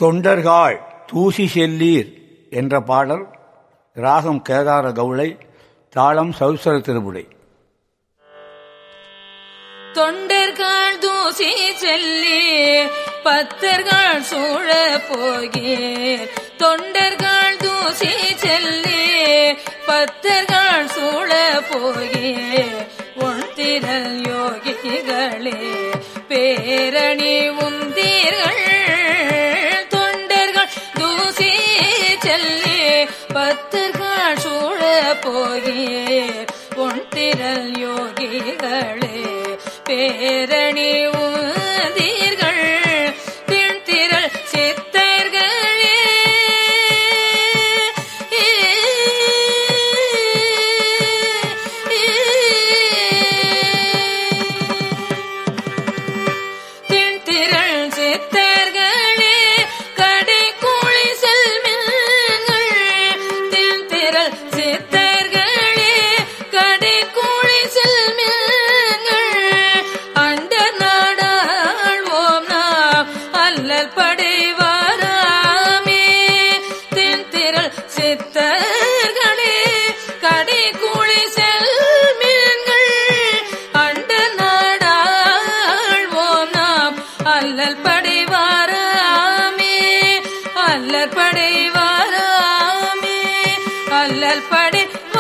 தொண்டர்காள் தூசி செல்லீர் என்ற பாடல் ராகம் கேதார கவுளை தாளம் சௌசர திருமுடை தொண்டர்கள் தூசி செல்லி பத்தர்கள் சூழ போகே தொண்டர்கள் தூசி செல்லி பத்தர்கள் சூழ போகே ஒன்றிரல் யோகிகளே பேரணி உந்தீர்கள் தொண்டர்கள் தூசி செல்லி பத்தர்கள் சூழ போகே ஒன்றிரல் யோகிகளே பேரணி ஊதீர்கள் திண்திரள் சித்தர்களே திண்திரள் சித்தர்களே கடை கூலி செல்மில்கள் திண்திரள் சித்தர்களே கடை கூலி செல்மில்கள் அண்ட நாடாழ்வோம் நாம் அல்லல் படைவாராமே தென்திரள் சித்தர்களே கடை கூலி செல்மில்கள் அண்ட நாடாழ்வோம் நாம் அல்லல் படைவாராமே அல்லல் படைவாராமே அல்லல் படை